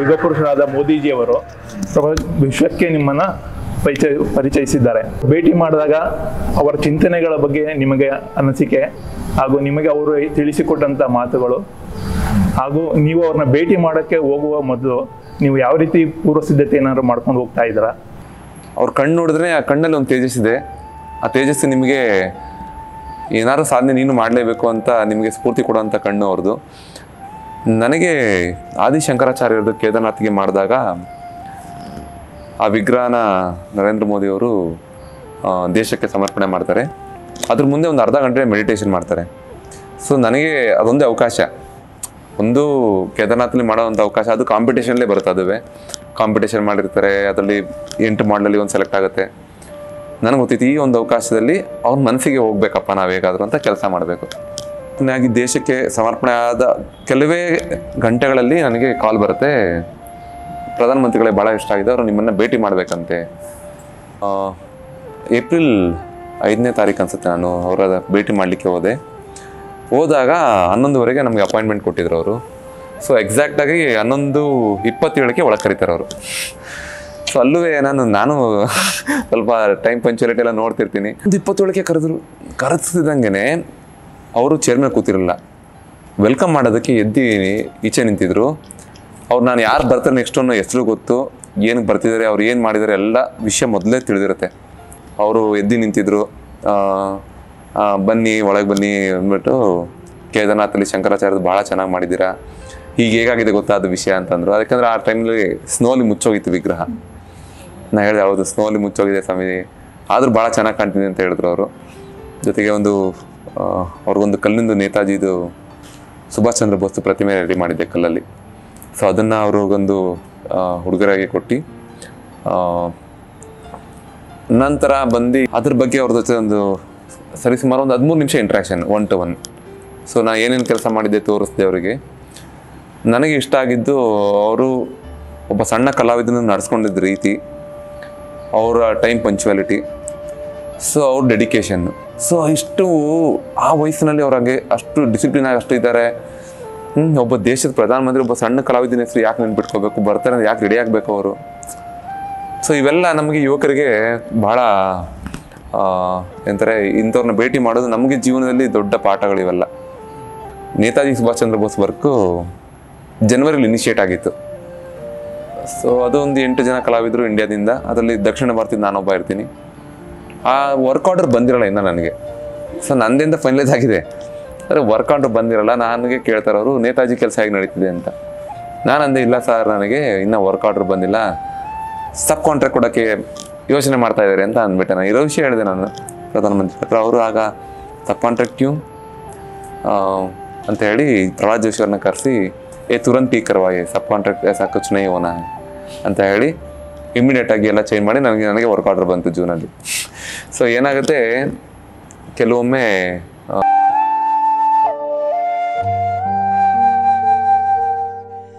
ಯುಗಪುರುಷರಾದ ಮೋದಿಜಿಯವರು ಪ್ರಪ- ವಿಶ್ವಕ್ಕೆ ನಿಮ್ಮನ್ನ ಪರಿಚಯ ಪರಿಚಯಿಸಿದ್ದಾರೆ ಭೇಟಿ ಮಾಡಿದಾಗ ಅವರ ಚಿಂತನೆಗಳ ಬಗ್ಗೆ ನಿಮಗೆ ಅನಿಸಿಕೆ ಹಾಗೂ ನಿಮಗೆ ಅವರು ತಿಳಿಸಿಕೊಟ್ಟಂತ ಮಾತುಗಳು ಹಾಗೂ ನೀವು ಅವ್ರನ್ನ ಭೇಟಿ ಮಾಡೋಕ್ಕೆ ಹೋಗುವ ಮೊದಲು ನೀವು ಯಾವ ರೀತಿ ಪೂರ್ವ ಸಿದ್ಧತೆ ಏನಾದ್ರು ಮಾಡ್ಕೊಂಡು ಹೋಗ್ತಾ ಇದ್ದೀರಾ ಅವ್ರ ಕಣ್ಣು ನೋಡಿದ್ರೆ ಆ ಕಣ್ಣಲ್ಲಿ ಒಂದು ತೇಜಸ್ಸಿದೆ ಆ ತೇಜಸ್ಸು ನಿಮಗೆ ಏನಾದ್ರು ಸಾಧನೆ ನೀನು ಮಾಡಲೇಬೇಕು ಅಂತ ನಿಮಗೆ ಸ್ಫೂರ್ತಿ ಕೊಡುವಂಥ ಕಣ್ಣು ಅವ್ರದ್ದು ನನಗೆ ಆದಿ ಶಂಕರಾಚಾರ್ಯರದು ಕೇದಾರ್ನಾಥ್ಗೆ ಮಾಡಿದಾಗ ಆ ವಿಗ್ರಹನ ನರೇಂದ್ರ ಮೋದಿಯವರು ಆ, ದೇಶಕ್ಕೆ ಸಮರ್ಪಣೆ ಮಾಡ್ತಾರೆ ಅದ್ರ ಮುಂದೆ ಒಂದು ಅರ್ಧ ಗಂಟೆ ಮೆಡಿಟೇಷನ್ ಮಾಡ್ತಾರೆ ಸೊ ನನಗೆ ಅದೊಂದೇ ಅವಕಾಶ ಒಂದು ಕೇದಾರ್ನಾಥಲ್ಲಿ ಮಾಡೋವಂಥ ಅವಕಾಶ ಅದು ಕಾಂಪಿಟೇಷನ್ಲೇ ಬರುತ್ತೆ ಅದುವೇ ಕಾಂಪಿಟೇಷನ್ ಮಾಡಿರ್ತಾರೆ ಅದರಲ್ಲಿ ಎಂಟು ಮಾಡಲಲ್ಲಿ ಒಂದು ಸೆಲೆಕ್ಟ್ ಆಗುತ್ತೆ ನನಗೆ ಗೊತ್ತಿತ್ತು ಈ ಒಂದು ಅವಕಾಶದಲ್ಲಿ ಅವ್ರ ಮನಸ್ಸಿಗೆ ಹೋಗ್ಬೇಕಪ್ಪ ನಾವು ಹೇಗಾದ್ರು ಅಂತ ಕೆಲಸ ಮಾಡಬೇಕು ಆಗಿ ದೇಶಕ್ಕೆ ಸಮರ್ಪಣೆ ಆದ ಕೆಲವೇ ಗಂಟೆಗಳಲ್ಲಿ ನನಗೆ ಕಾಲ್ ಬರುತ್ತೆ ಪ್ರಧಾನಮಂತ್ರಿಗಳೇ ಭಾಳ ಇಷ್ಟ ಆಗಿದೆ ಅವರು ನಿಮ್ಮನ್ನು ಭೇಟಿ ಮಾಡಬೇಕಂತೆ ಏಪ್ರಿಲ್ ಐದನೇ ತಾರೀಕು ಅನ್ಸುತ್ತೆ ನಾನು ಅವರ ಭೇಟಿ ಮಾಡಲಿಕ್ಕೆ ಹೋದೆ ಹೋದಾಗ ಹನ್ನೊಂದುವರೆಗೆ ನಮಗೆ ಅಪಾಯಿಂಟ್ಮೆಂಟ್ ಕೊಟ್ಟಿದ್ರು ಅವರು ಸೊ ಎಕ್ಸಾಕ್ಟಾಗಿ ಹನ್ನೊಂದು ಇಪ್ಪತ್ತೇಳಕ್ಕೆ ಒಳಗೆ ಕರೀತಾರೆ ಅವರು ಸೊ ಅಲ್ಲೂ ನಾನು ನಾನು ಸ್ವಲ್ಪ ಟೈಮ್ ಪಂಚುಯಾಲಿಟಿ ಎಲ್ಲ ನೋಡ್ತಿರ್ತೀನಿ ಒಂದು ಇಪ್ಪತ್ತೇಳಕ್ಕೆ ಕರೆದ್ರು ಕರೆಸಿದಂಗೆ ಅವರು ಚೇರ್ ಮೇಲೆ ಕೂತಿರಲಿಲ್ಲ ವೆಲ್ಕಮ್ ಮಾಡೋದಕ್ಕೆ ಎದ್ದು ಈಚೆ ನಿಂತಿದ್ರು ಅವ್ರು ನಾನು ಯಾರು ಬರ್ತಾರೆ ನೆಕ್ಸ್ಟ್ ಅನ್ನೋ ಹೆಸರು ಗೊತ್ತು ಏನಕ್ಕೆ ಬರ್ತಿದ್ದಾರೆ ಅವ್ರು ಏನು ಮಾಡಿದ್ದಾರೆ ಎಲ್ಲ ವಿಷಯ ಮೊದಲೇ ತಿಳಿದಿರುತ್ತೆ ಅವರು ಎದ್ದು ನಿಂತಿದ್ರು ಆ, ಆ, ಬನ್ನಿ ಒಳಗೆ ಬನ್ನಿ ಅಂದ್ಬಿಟ್ಟು ಕೇದಾರ್ನಾಥಲ್ಲಿ ಶಂಕರಾಚಾರ್ಯದು ಭಾಳ ಚೆನ್ನಾಗಿ ಮಾಡಿದ್ದೀರಾ ಈಗ ಹೇಗಾಗಿದೆ ಗೊತ್ತಾ ಅದು ವಿಷಯ ಅಂತಂದ್ರು ಅದಕ್ಕಂದ್ರೆ ಆ ಟೈಮಲ್ಲಿ ಸ್ನೋಲಿ ಮುಚ್ಚೋಗಿತ್ತು ವಿಗ್ರಹ ನಾ ಹೇಳಿದೆ ಹೌದು ಸ್ನೋಲಿ ಮುಚ್ಚೋಗಿದೆ ಸ್ವಾಮಿ ಆದರೂ ಭಾಳ ಚೆನ್ನಾಗಿ ಕಾಣ್ತಿದೆ ಅಂತ ಹೇಳಿದ್ರು ಅವರು ಜೊತೆಗೆ ಒಂದು ಆ, ಅವ್ರಿಗೊಂದು ಕಲ್ಲಿಂದು ನೇತಾಜಿದು ಸುಭಾಷ್ ಚಂದ್ರ ಬೋಸ್ ಪ್ರತಿಮೆ ರೆಡಿ ಮಾಡಿದ್ದೆ ಕಲ್ಲಲ್ಲಿ ಸೊ ಅದನ್ನು ಅವ್ರಿಗೊಂದು ಹುಡುಗರಾಗಿ ಕೊಟ್ಟು ಆ, ನಂತರ ಬಂದು ಅದ್ರ ಬಗ್ಗೆ ಅವ್ರ ಜೊತೆ ಒಂದು ಸರಿಸುಮಾರು ಒಂದು ಹದಿಮೂರು ನಿಮಿಷ interaction one to one so ನಾ ಏನೇನು ಕೆಲಸ ಮಾಡಿದ್ದೆ ತೋರಿಸ್ದೆ ಅವರಿಗೆ ನನಗೆ ಇಷ್ಟ ಆಗಿದ್ದು ಅವರು ಒಬ್ಬ ಸಣ್ಣ ಕಲಾವಿದನ ನಡೆಸ್ಕೊಂಡಿದ್ದ ರೀತಿ ಅವರ ಟೈಮ್ ಪಂಚುವಾಲಿಟಿ ಸೊ ಅವ್ರ ಡೆಡಿಕೇಶನ್ ಸೊ ಇಷ್ಟು ಆ ವಯಸ್ಸಿನಲ್ಲಿ ಅವ್ರು ಹಾಗೆ ಅಷ್ಟು ಡಿಸಿಪ್ಲಿನ್ ಆಗಿ ಅಷ್ಟು ಇದ್ದಾರೆ ಹ್ಮ್, ಒಬ್ಬ ದೇಶದ ಪ್ರಧಾನಮಂತ್ರಿ ಒಬ್ಬ ಸಣ್ಣ ಕಲಾವಿದನ ಹೆಸರು ಯಾಕೆ ನೆನ್ಪಿಟ್ಕೋಬೇಕು ಬರ್ತಾರೆ ಅಂದ್ರೆ ಯಾಕೆ ರೆಡಿ ಆಗಬೇಕು ಅವರು ಸೊ ಇವೆಲ್ಲ ನಮಗೆ ಯುವಕರಿಗೆ ಭಾಳ ಆ, ಎಂತಾರೆ ಇಂಥವ್ರನ್ನ ಭೇಟಿ ಮಾಡೋದು ನಮಗೆ ಜೀವನದಲ್ಲಿ ದೊಡ್ಡ ಪಾಠಗಳು ಇವೆಲ್ಲ ನೇತಾಜಿ ಸುಭಾಷ್ ಚಂದ್ರ ಬೋಸ್ ವರ್ಕು ಜನವರಿಲಿ ಇನಿಷಿಯೇಟ್ ಆಗಿತ್ತು ಸೊ ಅದು ಒಂದು ಎಂಟು ಜನ ಕಲಾವಿದರು ಇಂಡಿಯಾದಿಂದ ಅದರಲ್ಲಿ ದಕ್ಷಿಣ ಭಾರತದಿಂದ ನಾನೊಬ್ಬ ಇರ್ತೀನಿ ಆ ವರ್ಕ್ ಆರ್ಡರ್ ಬಂದಿರಲ್ಲ ಇನ್ನು ನನಗೆ ಸೊ ನಂದಿಂದ ಫೈನಲೈಸ್ ಆಗಿದೆ ಆದರೆ ವರ್ಕ್ ಆರ್ಡರ್ ಬಂದಿರಲ್ಲ ನನಗೆ ಕೇಳ್ತಾರೆ ಅವರು ನೇತಾಜಿ ಕೆಲಸ ಹೇಗೆ ನಡೀತಿದೆ ಅಂತ ನಾನು ಅಂದೆ ಇಲ್ಲ ಸರ್ ನನಗೆ ಇನ್ನೂ ವರ್ಕ್ ಆರ್ಡರ್ ಬಂದಿಲ್ಲ ಸಬ್ ಕಾಂಟ್ರಾಕ್ಟ್ ಕೊಡೋಕ್ಕೆ ಯೋಚನೆ ಮಾಡ್ತಾ ಇದ್ದಾರೆ ಅಂತ ಅಂದ್ಬಿಟ್ಟೆ ನಾನು ಇರೋ ವಿಷಯ ಹೇಳಿದೆ ನಾನು ಪ್ರಧಾನಮಂತ್ರಿ ಹತ್ರ ಅವರು ಆಗ ಸಬ್ ಕಾಂಟ್ರಾಕ್ಟ್ ಕ್ಯೂ ಅಂತ ಹೇಳಿ ಪ್ರಹ್ಲಾದ್ ಜೋಶಿ ಅವ್ರನ್ನ ಕರೆಸಿ ಏ ತುರಂತ್ ಪೀಕ್ ಕರ್ವಾಯೆ ಸಬ್ ಕಾಂಟ್ರಾಕ್ಟ್ ऐसा कुछ नहीं होना है ಅಂತ ಹೇಳಿ ಇಮಿಡಿಯೇಟ್ ಆಗಿ ಎಲ್ಲ ಚೇಂಜ್ ಮಾಡಿ ನನಗೆ ನನಗೆ ವರ್ಕ್ ಆರ್ಡರ್ ಬಂತು ಜೂನಲ್ಲಿ ಸೊ ಏನಾಗುತ್ತೆ ಕೆಲವೊಮ್ಮೆ ಆ,